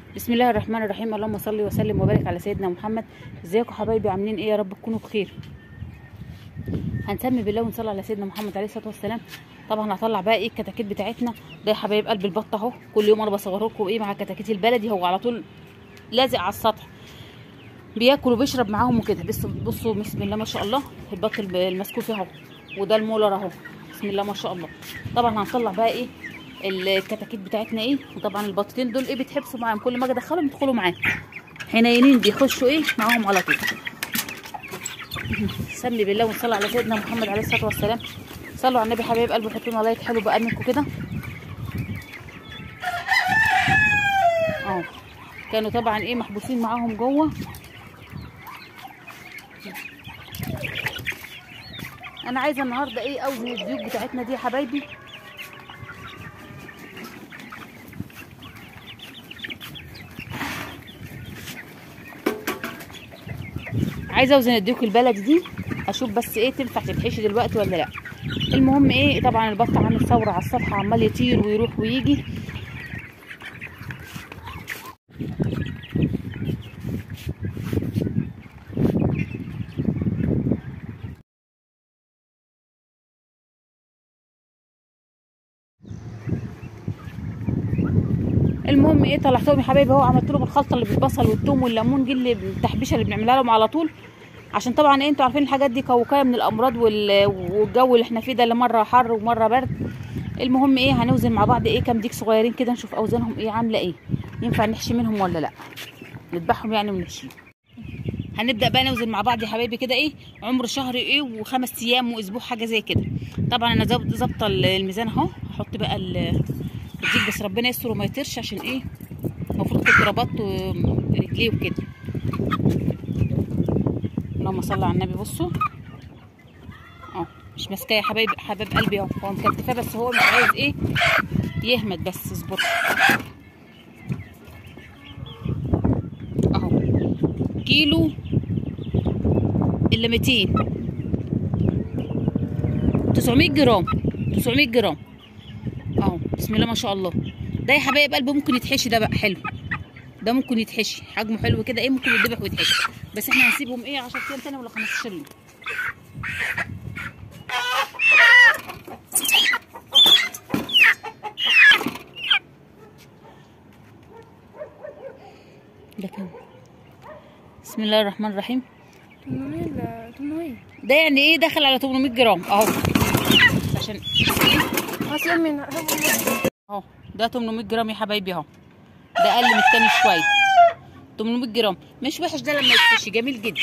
بسم الله الرحمن الرحيم اللهم صل وسلم وبارك على سيدنا محمد ازيكم حبايبي عاملين ايه يا رب تكونوا بخير هنسمي بالله ونصلي على سيدنا محمد عليه الصلاه والسلام طبعا هطلع بقى ايه الكتاكيت بتاعتنا ده يا حبايب قلب البط اهو كل يوم انا بصور لكم ايه مع الكتاكيت البلدي هو على طول لازق على السطح بياكل وبيشرب معاهم وكده بس بصوا بسم الله ما شاء الله البط المسكوف اهو وده المولر اهو بسم الله ما شاء الله طبعا هنطلع بقى ايه الكتاكيت بتاعتنا ايه وطبعا البطتين دول ايه بتحبسوا معاهم كل ما اجي ادخلهم يدخلوا معايا حنينين بيخشوا ايه معاهم على طول سمي بالله ونصلي على سيدنا محمد عليه الصلاه والسلام صلوا على النبي حبايب قلبي حطوا لنا لايك حلو بقى منكم كده اه كانوا طبعا ايه محبوسين معاهم جوه انا عايزه النهارده ايه اوزن الديوك بتاعتنا دي يا حبايبي عايزه اوزن الديوك البلدي دي اشوف بس ايه تنفع تتحشي دلوقتي ولا لا المهم ايه طبعا البط عامل ثوره على السطح عمال يطير ويروح ويجي المهم ايه طلعتهم يا حبايبي اهو عملت لهم الخلطه اللي بالبصل والثوم والليمون دي اللي التحبيشه اللي بنعملها لهم على طول عشان طبعا ايه انتوا عارفين الحاجات دي كوكايه من الامراض والجو اللي احنا فيه ده اللي مره حر ومره برد المهم ايه هنوزن مع بعض ايه كام ديك صغيرين كده نشوف اوزانهم ايه عامله ايه ينفع نحشي منهم ولا لا نذبحهم يعني ونحشيهم هنبدا بقى نوزن مع بعض يا حبايبي كده ايه عمر شهر ايه وخمس ايام واسبوع حاجه زي كده طبعا انا ظابطه الميزان اهو هحط بقى الديك بس ربنا يستر وما يطيرش عشان ايه المفروض كنت ربطت رجليه وكده اللهم صل على النبي بصوا اه مش ماسكاه يا حبايب حبايب قلبي اهو هو مكتفاه بس هو مش عايز ايه يهمد بس اصبر اهو كيلو الا 200 900 جرام 900 جرام اهو بسم الله ما شاء الله ده يا حبايب قلبي ممكن يتحشي ده بقى حلو ده ممكن يتحشي حجمه حلو كده ايه ممكن يتذبح ويتحشي بس احنا هنسيبهم ايه 10 ايام تاني ولا 15 يوم ده كام بسم الله الرحمن الرحيم 800 ل 800 ده يعني ايه داخل على 800 جرام اهو عشان خلاص يومين اهو ده 800 جرام يا حبايبي اهو ده اقل من التاني شويه 800 جرام مش وحش ده لما يتحشي جميل جدا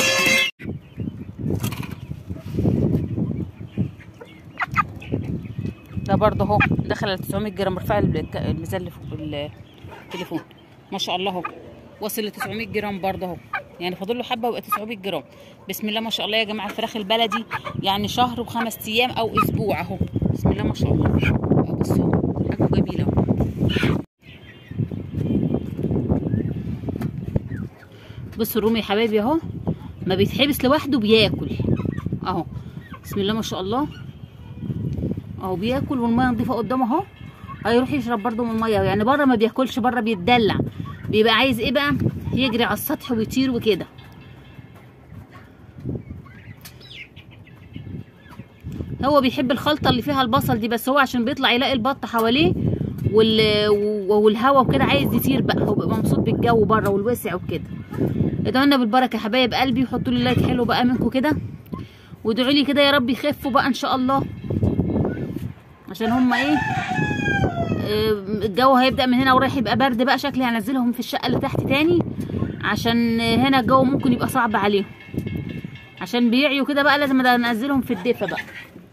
ده برضه اهو دخل على 900 جرام ارفع الميزان اللي فوق التليفون ما شاء الله اهو وصل ل 900 جرام برضه اهو يعني فاضل له حبه ويبقى 900 جرام بسم الله ما شاء الله يا جماعه الفراخ البلدي يعني شهر وخمس ايام او اسبوع اهو بسم الله ما شاء الله بصوا حاجه جميله اهو بصوا الرومي يا حبايبي اهو ما بيتحبس لوحده بياكل اهو بسم الله ما شاء الله اهو بياكل والميه نضيفه قدامه اهو هيروح يشرب برده من الميه يعني بره ما بياكلش بره بيتدلع بيبقى عايز ايه بقى يجري على السطح ويطير وكده هو بيحب الخلطه اللي فيها البصل دي بس هو عشان بيطلع يلاقي البط حواليه وال... والهوا وكده عايز يطير بقى هو بيبقى مبسوط بالجو بره والوسع وكده ادعوا لنا بالبركه يا حبايب قلبي وحطوا لي لايك حلو بقى منكم كده وادعوا لي كده يا رب يخفوا بقى ان شاء الله عشان هما ايه الجو هيبدا من هنا ورايح يبقى برد بقى شكلي هنزلهم في الشقه اللي تحت تاني عشان هنا الجو ممكن يبقى صعب عليهم عشان بيعيوا كده بقى لازم انزلهم في الدفا بقى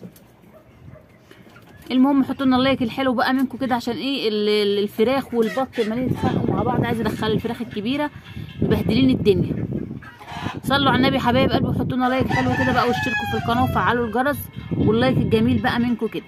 المهم حطوا لنا اللايك الحلو بقى منكم كده عشان ايه الفراخ والبط لما يتفرقوا مع بعض عايزه ادخل الفراخ الكبيره مبهدلين الدنيا صلوا على النبي حبايب قلبي وحطوا لنا لايك حلو كده بقى واشتركوا في القناه وفعلوا الجرس واللايك الجميل بقى منكم كده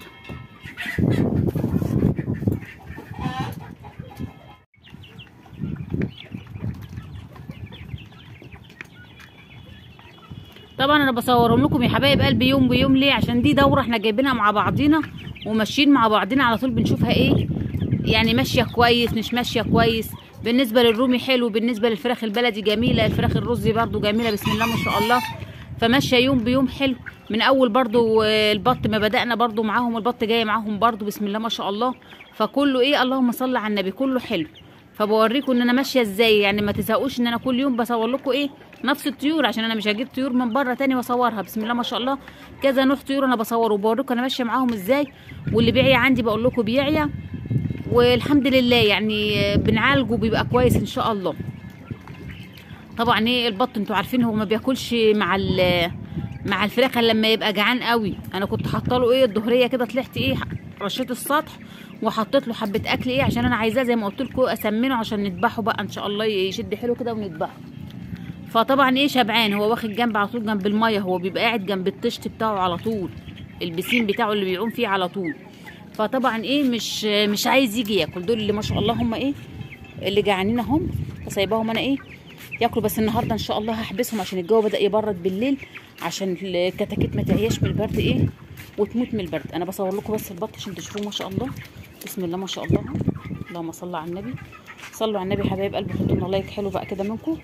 طبعا انا بصورهم لكم يا حبايب قلبي يوم بيوم ليه عشان دي دوره احنا جايبينها مع بعضينا وماشيين مع بعضنا على طول بنشوفها ايه يعني ماشيه كويس مش ماشيه كويس بالنسبه للرومي حلو بالنسبه للفراخ البلدي جميله الفراخ الرز برضو جميله بسم الله ما شاء الله فماشيه يوم بيوم حلو من اول برضو آه، البط ما بدانا برضو معاهم البط جاي معاهم برضو بسم الله ما شاء الله فكله ايه اللهم صل على النبي كله حلو فبوريكم ان انا ماشيه ازاي يعني ما تزهقوش ان انا كل يوم بصور لكم ايه نفس الطيور عشان انا مش هجيب طيور من بره تاني واصورها بسم الله ما شاء الله كذا نوع طيور انا بصوره وبوريكم انا ماشيه معاهم ازاي واللي بيعيا عندي بقول لكم بيعيا والحمد لله يعني آه، بنعالجه بيبقى كويس ان شاء الله طبعا ايه البط انتوا عارفين هو ما بياكلش مع ال مع الفراخ الا لما يبقى جعان قوي انا كنت حاطه له ايه الظهريه كده طلعت ايه رشيت السطح وحطيت له حبه اكل ايه عشان انا عايزاه زي ما قلت لكم اسمنه عشان نذبحه بقى ان شاء الله يشد حلو كده ونذبحه فطبعا ايه شبعان هو واخد جنب على طول جنب الميه هو بيبقى قاعد جنب الطشت بتاعه على طول البسين بتاعه اللي بيعوم فيه على طول فطبعا ايه مش مش عايز يجي ياكل دول اللي ما شاء الله هم ايه اللي جعانين اهم فسايباهم انا ايه ياكلوا بس النهارده ان شاء الله هحبسهم عشان الجو بدا يبرد بالليل عشان الكتاكيت ما تعياش من البرد ايه وتموت من البرد انا بصور لكم بس البط عشان تشوفوه ما شاء الله بسم الله ما شاء الله اللهم صل على النبي صلوا على النبي حبايب قلبي حطوا لنا لايك حلو بقى كده منكم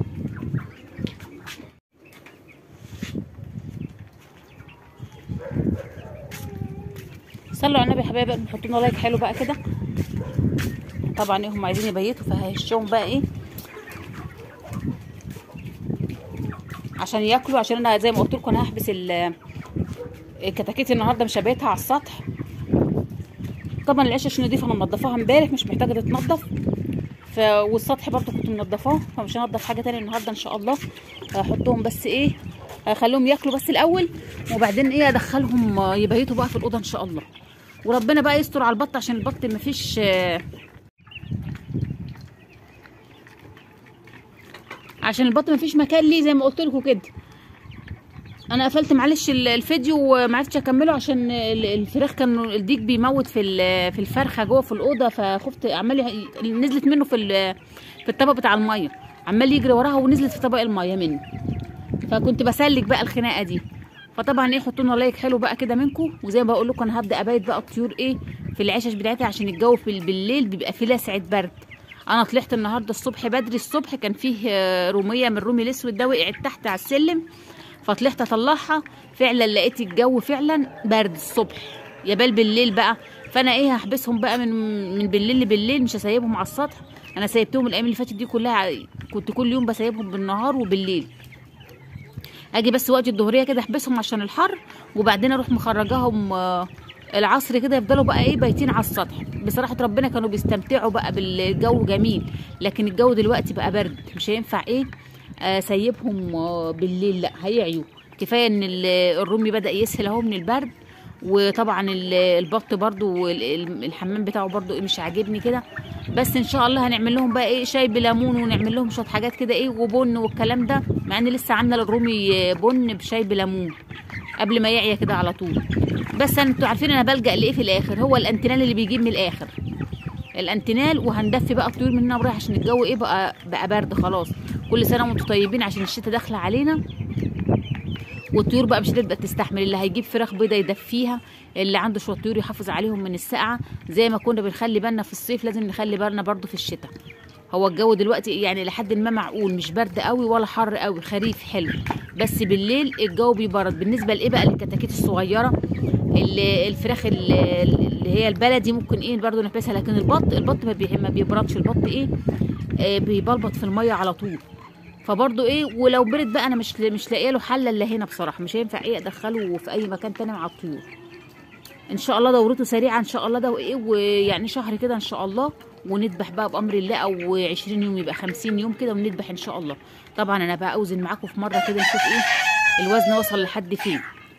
صلوا على النبي حبايب قلبي حطوا لنا لايك حلو بقى كده طبعا ايه هم عايزين يبيتوا فهشهم بقى ايه عشان ياكلوا عشان انا زي ما قلت لكم انا هحبس ال- الكتاكيت النهارده مش هبيتها على السطح طبعا العشش نضيفه انا منضفاها امبارح مش محتاجه تتنضف ف... والسطح برضو كنت منضفاه فمش هنضف حاجه تاني النهارده ان شاء الله هحطهم بس ايه هخليهم ياكلوا بس الاول وبعدين ايه ادخلهم آه، يبيتوا بقى في الاوضه ان شاء الله وربنا بقى يستر على البط عشان البط مفيش آه، عشان البط مفيش مكان ليه زي ما قلت لكم كده انا قفلت معلش ال- الفيديو وما عرفتش اكمله عشان ال- الفراخ كان الديك بيموت في ال- في الفرخه جوه في الاوضه فخفت عمال ي- نزلت منه في ال- في الطبق بتاع الميه عمال يجري وراها ونزلت في طبق الميه مني فكنت بسلك بقى الخناقه دي فطبعا ايه حطوا لنا لايك حلو بقى كده منكم وزي ما بقول لكم انا هبدا ابيت بقى الطيور ايه في العشش بتاعتها عشان الجو في بالليل بيبقى فيه لسعه برد انا طلعت النهارده الصبح بدري الصبح كان فيه آه، روميه من الرومي الاسود ده وقعت تحت على السلم فطلعت اطلعها فعلا لقيت الجو فعلا برد الصبح يا بال بالليل بقى فانا ايه هحبسهم بقى من من بالليل لبالليل مش هسيبهم على السطح انا سيبتهم الايام اللي فاتت دي كلها ع- كنت كل يوم بسيبهم بالنهار وبالليل اجي بس وقت الظهريه كده احبسهم عشان الحر وبعدين اروح مخرجاهم آه، العصر كده يفضلوا بقى ايه بايتين على السطح بصراحه ربنا كانوا بيستمتعوا بقى بالجو جميل لكن الجو دلوقتي بقى برد مش هينفع ايه اسيبهم آه، بالليل لا هيعيوا كفايه ان ال- الرومي بدا يسهل اهو من البرد وطبعا ال- البط برضو ال- ال- الحمام بتاعه برضو إيه مش عاجبني كده بس ان شاء الله هنعمل لهم بقى ايه شاي بليمون ونعمل لهم شويه حاجات كده ايه وبن والكلام ده مع ان لسه عامله للرومي بن بشاي بليمون قبل ما يعيا كده على طول بس أنا- انتوا عارفين انا بلجأ لايه في الاخر هو الانتينال اللي بيجيب من الاخر الانتينال وهندفي بقى الطيور من هنا ورايح عشان الجو ايه بقى بقى برد خلاص كل سنه وانتم طيبين عشان الشتاء داخله علينا والطيور بقى مش هتبقى تستحمل اللي هيجيب فراخ بيضه يدفيها اللي عنده شويه طيور يحافظ عليهم من السقعه زي ما كنا بنخلي بالنا في الصيف لازم نخلي بالنا برضو في الشتاء هو الجو دلوقتي يعني لحد ما معقول مش برد قوي ولا حر قوي خريف حلو بس بالليل الجو بيبرد بالنسبه لايه بقى للكتاكيت الصغيره اللي الفراخ اللي اللي هي البلدي ممكن ايه برضو نحبسها لكن البط البط ما, بي- ما بيبردش البط ايه آه بيبلبط في الميه على طول فبرضه ايه ولو برد بقى انا مش مش لاقيه له حل الا هنا بصراحه مش هينفع ايه ادخله في اي مكان تاني مع الطيور ان شاء الله دورته سريعه ان شاء الله ده وايه ويعني شهر كده ان شاء الله ونذبح بقى بامر الله او 20 يوم يبقى 50 يوم كده ونذبح ان شاء الله طبعا انا بقى اوزن معاكم في مره كده نشوف ايه الوزن وصل لحد فين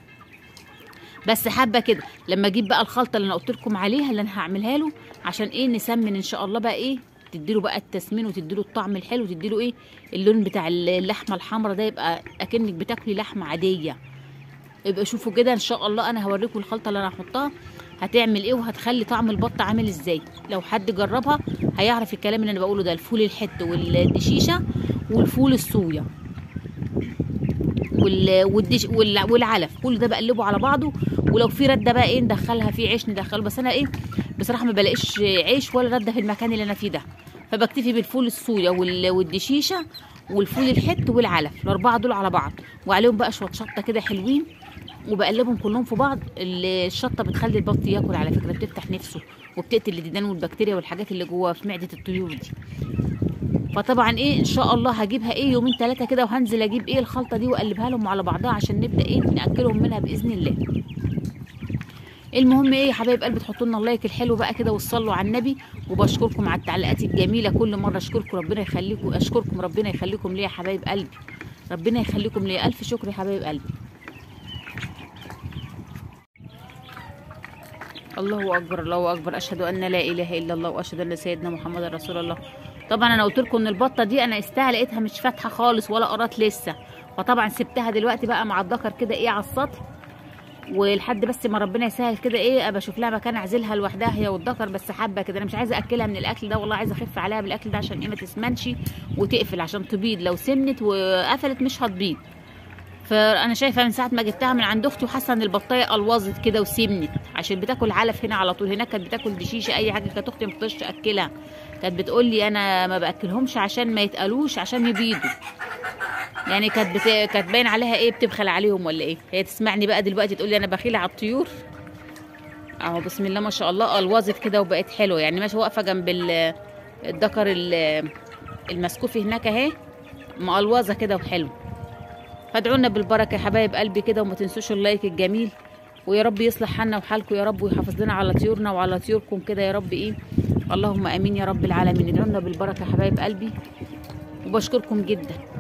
بس حابه كده لما اجيب بقى الخلطه اللي انا قلت لكم عليها اللي انا هعملها له عشان ايه نسمن ان شاء الله بقى ايه تديله بقى التسمين وتديله الطعم الحلو وتديله ايه اللون بتاع اللحمه الحمراء ده يبقى اكنك بتاكلي لحمه عاديه يبقى شوفوا كده ان شاء الله انا هوريكم الخلطه اللي انا هحطها هتعمل ايه وهتخلي طعم البط عامل ازاي لو حد جربها هيعرف الكلام اللي انا بقوله ده الفول الحت والدشيشه والفول الصويا وال... والدش... وال... والعلف كل ده بقلبه على بعضه ولو في رده بقى ايه ندخلها فيه عيش ندخله بس انا ايه بصراحه ما بلاقيش عيش ولا رده في المكان اللي انا فيه ده فبكتفي بالفول الصويا وال- والدشيشه والفول الحت والعلف الاربعه دول على بعض وعليهم بقى شويه شطه كده حلوين وبقلبهم كلهم في بعض ال- الشطه بتخلي البط ياكل على فكره بتفتح نفسه وبتقتل الديدان والبكتيريا والحاجات اللي جوه في معده الطيور دي فطبعا ايه ان شاء الله هجيبها ايه يومين ثلاثه كده وهنزل اجيب ايه الخلطه دي واقلبها لهم على بعضها عشان نبدا ايه ناكلهم منها باذن الله المهم ايه يا حبايب قلبي تحطوا لنا اللايك الحلو بقى كده وتصلوا على النبي وبشكركم على التعليقات الجميله كل مره اشكركم ربنا يخليكم اشكركم ربنا يخليكم ليا يا حبايب قلبي ربنا يخليكم ليا الف شكر يا حبايب قلبي الله اكبر الله اكبر اشهد ان لا اله الا الله واشهد ان سيدنا محمد رسول الله طبعا انا قلت لكم ان البطه دي انا قستها لقيتها مش فاتحه خالص ولا قرات لسه فطبعا سبتها دلوقتي بقى مع الذكر كده ايه على السطح ولحد بس ما ربنا يسهل كده ايه ابقى اشوف لها مكان اعزلها لوحدها هي والذكر بس حابه كده انا مش عايزه اكلها من الاكل ده والله عايزه اخف عليها بالاكل ده عشان ايه ما تسمنش وتقفل عشان تبيض لو سمنت وقفلت مش هتبيض فانا شايفه من ساعه ما جبتها من عند اختي وحاسه ان البطايه الوظت كده وسمنت عشان بتاكل علف هنا على طول هناك كانت بتاكل دشيشه اي حاجه كانت اختي ما بتقدرش تاكلها كانت بتقول لي انا ما باكلهمش عشان ما يتقلوش عشان يبيضوا يعني كانت بت... كانت باين عليها ايه بتبخل عليهم ولا ايه هي تسمعني بقى دلوقتي تقول لي انا بخيله على الطيور اهو بسم الله ما شاء الله الوظت كده وبقت حلوه يعني ماشيه واقفه جنب ال- الذكر ال- المسكوفي هناك اهي مقلوظه كده وحلو فادعونا بالبركه يا حبايب قلبي كده وما تنسوش اللايك الجميل ويا رب يصلح حالنا وحالكم يا رب ويحافظ لنا على طيورنا وعلى طيوركم كده يا رب ايه اللهم امين يا رب العالمين ادعونا بالبركه يا حبايب قلبي وبشكركم جدا